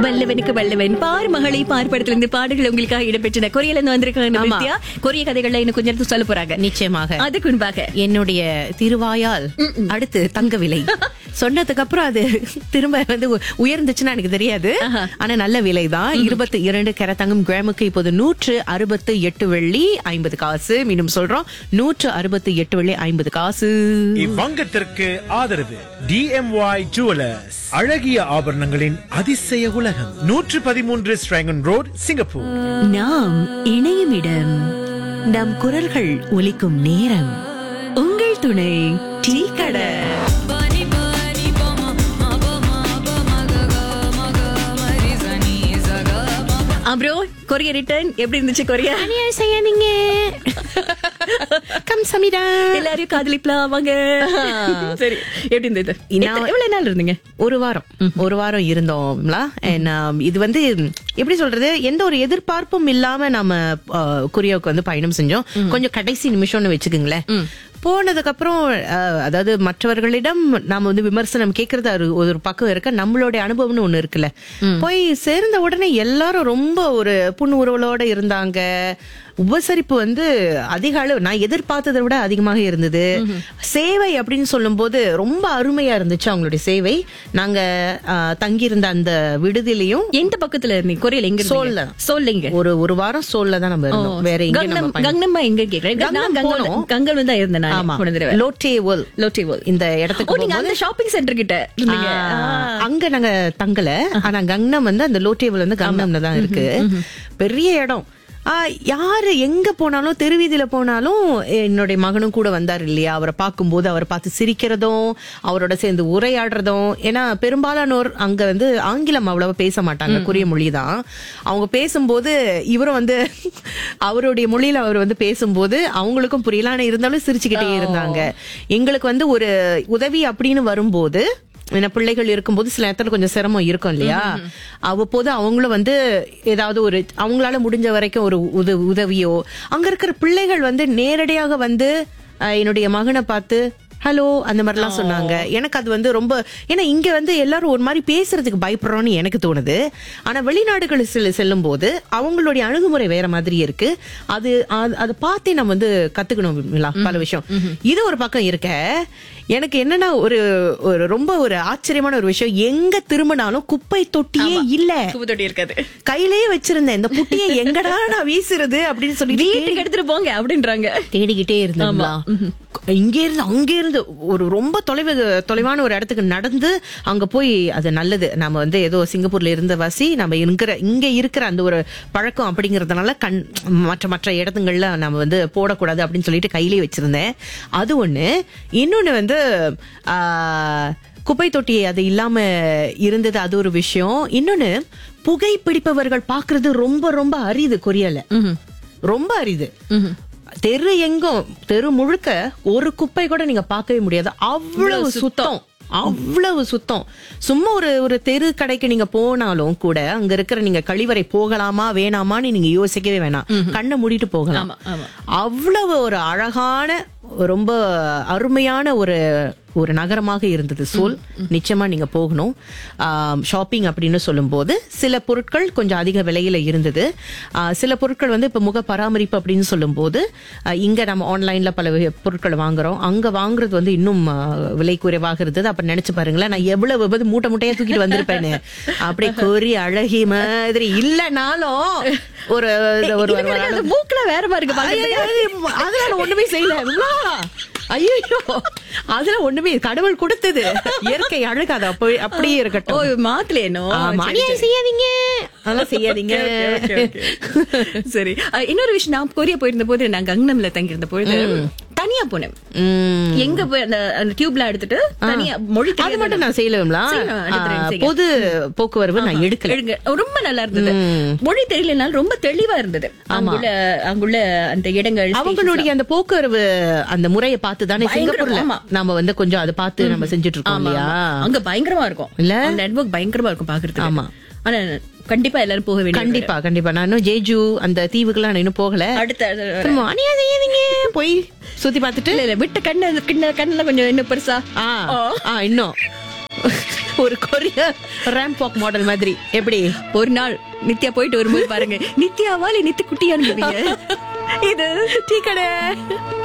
வல்லவனுக்கு வல்லவன் பார் மகளை பார் படத்துல இருந்து பாடல்கள் உங்களுக்காக இடம்பெற்றன கொரியில இருந்து வந்திருக்காங்க ஆமா. நித்யா கொரிய கதைகள்ல இன்னும் கொஞ்சம் நேரத்துல சொல்ல போறாங்க நிச்சயமாக அதுக்கு முன்பாக என்னுடைய திருவாயால் அடுத்து தங்க விலை சொன்னதுக்கு அப்புறம் அது திரும்ப வந்து உ- உயர்ந்துச்சுன்னா எனக்கு தெரியாது ஆனா நல்ல விலை தான் இருபத்தி இரண்டு கேரட் தங்கம் கிராமுக்கு இப்போது நூற்று அறுபத்து எட்டு வெள்ளி ஐம்பது காசு மீண்டும் சொல்றோம் நூற்று அறுபத்து எட்டு வெள்ளி ஐம்பது காசு இவ்வங்கத்திற்கு ஆதரவு டிஎம்ஒய் ஜுவலர்ஸ் அழகிய ஆபரணங்களின் அதிசய உலகம் நூற்று பதிமூன்று ஸ்ட்ராங்கன் ரோட் சிங்கப்பூர் நாம் இணையும் இடம் நம் குரல்கள் ஒலிக்கும் நேரம் உங்கள் துணை டீ கடை அப்புறம் கொரிய ரிட்டர்ன் எப்படி இருந்துச்சு கொரியா செய்யாதீங்க கம் சமிடா எல்லாரையும் காதலிக்கலாம் வாங்க சரி எப்படி இருந்தது நான்- எத்தனை- எவ்வளவு நாள் இருந்தீங்க ஒரு வாரம் ஒரு வாரம் இருந்தோம்ல And, um, இது வந்து எப்படி சொல்றது எந்த ஒரு எதிர்பார்ப்பும் இல்லாம நாம uh, கொரியாவுக்கு வந்து பயணம் செஞ்சோம் கொஞ்சம் கடைசி நிமிஷம்னு வச்சுக்கோங்களேன் போனதுக்கு அப்புறம் uh, அதாவது மற்றவர்களிடம் நாம வந்து விமர்சனம் கேட்கறது ஒரு ஒரு பக்கம் இருக்க நம்மளுடைய அனுபவம்னு ஒண்ணு இருக்குல்ல போய் சேர்ந்த உடனே எல்லாரும் ரொம்ப ஒரு புன்னுறவலோட இருந்தாங்க உபசரிப்பு வந்து அதிக அளவு நான் எதிர்பார்த்ததை விட அதிகமாக இருந்தது சேவை அப்படின்னு சொல்லும்போது ரொம்ப அருமையா இருந்துச்சு அவங்களுடைய சேவை நாங்க ஆஹ், தங்கியிருந்த அந்த விடுதியிலையும் எந்த பக்கத்துல இருந்தீங்க கொரியில எங்க சோல்ல. சொல்லுங்க ஒரு ஒரு வாரம் சோல்ல தான் நம்ம இருந்தோம் வேற எங்க கங்னம் நம்ம பயணம் கங்னம்மா எங்க கேக்குறேன் கங்னம் நான் கங்கல் போனோம். கங்கல் தான் இருந்தேன் நான் ஆமா போன தடவை லோட்டே வேர்ல் லோட்டி வேர்ல்ட் இந்த ஓ இடத்துக்கு நீங்க போகும்போது அந்த ஷாப்பிங் சென்டர் கிட்ட இருந்தீங்க ஆ, அங்க நாங்க தங்கல ஆனா கங்னம் வந்து அந்த லோட்டேபிள் வந்து கங்னம்ல தான் இருக்கு பெரிய இடம் ஆ, யாரு எங்க போனாலும் தெருவீதியில போனாலும் என்னுடைய மகனும் கூட வந்தார் இல்லையா அவரை பார்க்கும்போது அவரை பார்த்து சிரிக்கிறதும் அவரோட சேர்ந்து உரையாடுறதும் ஏன்னா பெரும்பாலானோர் அங்க வந்து ஆங்கிலம் அவ்வளவா பேச மாட்டாங்க கொரிய மொழி தான் அவங்க பேசும்போது இவரும் வந்து அவருடைய மொழியில அவர் வந்து பேசும்போது அவங்களுக்கும் புரியல ஆனா இருந்தாலும் சிரிச்சுக்கிட்டே இருந்தாங்க எங்களுக்கு வந்து ஒரு உதவி அப்படின்னு வரும்போது ஏன்னா பிள்ளைகள் இருக்கும்போது சில நேரத்துல கொஞ்சம் சிரமம் இருக்கும் இல்லையா அவ்வப்போது அவங்களும் வந்து ஏதாவது ஒரு அவங்களால முடிஞ்ச வரைக்கும் ஒரு உத உதவியோ அங்க இருக்கிற பிள்ளைகள் வந்து நேரடியாக வந்து அஹ், என்னுடைய மகனை பார்த்து ஹலோ அந்த மாதிரிலாம் சொன்னாங்க எனக்கு அது வந்து ரொம்ப ஏன்னா இங்க வந்து எல்லாரும் ஒரு மாதிரி பேசுறதுக்கு பயப்படுறோம்னு எனக்கு தோணுது ஆனா வெளிநாடுகள் செல்ல செல்லும் போது அவங்களுடைய அணுகுமுறை வேற மாதிரி இருக்கு அது அது- அதை பார்த்தே நம்ம வந்து கத்துக்கணும் விமலா, பல விஷயம் இது ஒரு பக்கம் இருக்க எனக்கு என்னன்னா ஒரு ஒரு ரொம்ப ஒரு ஆச்சரியமான ஒரு விஷயம் எங்க திரும்பினாலும் குப்பை தொட்டியே இல்ல தூதொட்டி இருக்காது கையிலேயே வச்சிருந்தேன் இந்த புட்டியை எங்கடா நான் வீசுறது அப்படின்னு சொல்லி வீட்டுக்கு எடுத்துட்டு போங்க அப்படின்றாங்க தேடிக்கிட்டே இருந்தோம்லா இங்க இருந்து அங்க இருந்து ஒரு ரொம்ப தொலைவு தொலைவான ஒரு இடத்துக்கு நடந்து அங்க போய் அது நல்லது நம்ம வந்து ஏதோ சிங்கப்பூர்ல இருந்த வாசி நம்ம இருக்கிற இங்க இருக்கிற அந்த ஒரு பழக்கம் அப்படிங்கறதுனால கண் மற்ற மற்ற இடத்துங்கள்ல நம்ம வந்து போடக்கூடாது அப்படின்னு சொல்லிட்டு கையிலேயே வச்சிருந்தேன் அது ஒண்ணு இன்னொன்னு வந்து ஆஹ், குப்பை தொட்டி அது இல்லாம இருந்தது அது ஒரு விஷயம் இன்னொன்னு புகைப்பிடிப்பவர்கள் பாக்குறது ரொம்ப ரொம்ப அரிது கொரியால ரொம்ப அரிது தெரு எங்கும் தெரு முழுக்க ஒரு குப்பை கூட நீங்க பார்க்கவே முடியாது அவ்வளவு சுத்தம் அவ்வளவு சுத்தம் சும்மா ஒரு ஒரு தெரு கடைக்கு நீங்க போனாலும் கூட அங்க இருக்கிற நீங்க கழிவறை போகலாமா வேணாமான்னு நீங்க யோசிக்கவே வேணாம் கண்ணை மூடிட்டு போகலாம் ஆமா, ஆமா. அவ்வளவு ஒரு அழகான ரொம்ப அருமையான ஒரு ஒரு நகரமாக இருந்தது சோல் நிச்சயமா நீங்க போகணும் ஷாப்பிங் அப்படின்னு சொல்லும்போது சில பொருட்கள் கொஞ்சம் அதிக விலையில இருந்தது ஆ, சில பொருட்கள் வந்து இப்ப முக பராமரிப்பு அப்படின்னு சொல்லும்போது ஆ, இங்க நம்ம ஆன்லைன்ல பல வி- பொருட்கள் வாங்குறோம் அங்க வாங்குறது வந்து இன்னும் ஆ, விலை குறைவாக இருந்தது அப்ப நினைச்சு பாருங்களேன் நான் எவ்வளவு வந்து மூட்டை மூட்டையா தூக்கிட்டு வந்திருப்பேன்னு அப்படியே கொரி அழகி மாதிரி இல்லனாலும் ஒரு ஒரு இதுக்கு எனக்கு அந்த மூக்குல வேற மாதிரி இருக்கு பாக்குறதுக்கு. ஐயோ, அதெல்லாம் ஒண்ணுமே செய்யல ஐயோ அதுல ஒண்ணுமே கடவுள் கொடுத்தது இயற்கை அழகு அது அப்பவே அப்படியே ஓ இருக்கட்டும் மாத்தலேனோ ஆமா, அநியாயம் செய்யாதீங்க அதெல்லாம் செய்யாதீங்க சரி அஹ், இன்னொரு விஷயம் நான் கொரியா போயிருந்த போது நான் கங்னம்ல தங்கி இருந்த பொழுது தனியா போனேன் உம். எங்க போய் அந்த அந்த டியூப்ல எடுத்துட்டு தனியா மொழி அது தெரியாத மட்டும் நான் செய்யலங்களா செய்யணும், எடுத்துறேன், செய்யுங்க. பொது போக்குவரவு நான் எடுக்கல எழுங்க. ரொம்ப நல்லா இருந்தது மொழி தெரியலனாலும் ரொம்ப தெளிவா இருந்தது அங்குள்ள அங்குள்ள அந்த இடங்கள் அவங்களுடைய அந்த போக்குவரவு அந்த முறையை பார்த்து தானே பயங்கரம், சிங்கப்பூர்ல ஆமா. நம்ம வந்து கொஞ்சம் அதை பார்த்து நம்ம செஞ்சுட்டு இருக்கோம் ஆமா, இல்லையா ஆமா. அங்க பயங்கரமா இருக்கும் இல்ல? அந்த நெட்வொர்க் பயங்கரமா இருக்கும் பாக்குறதுக்கு ஆமா. ஆனா கண்டிப்பா எல்லாரும் போக வேண்டிய கண்டிப்பா கண்டிப்பா நான் இன்னும் ஜேஜு அந்த தீவுக்கெல்லாம் நான் இன்னும் போகல அடுத்த திரும்ப அநியாயம் செய்யாதீங்க போய் சுத்தி பார்த்துட்டு இல்ல இல்ல விட்ட கண்ணு கண்ணு கண்ணுல கொஞ்சம் இன்னும் பெருசா ஆ ஆ. ஆ இன்னும் ஒரு கொரிய ரேம்ப் வாக் மாடல் மாதிரி எப்படி ஒரு நாள் நித்யா போயிட்டு வரும்போது பாருங்க நித்யாவா இல்ல நித்தி குட்டியான்னு கேப்பீங்க. இது டீ கடை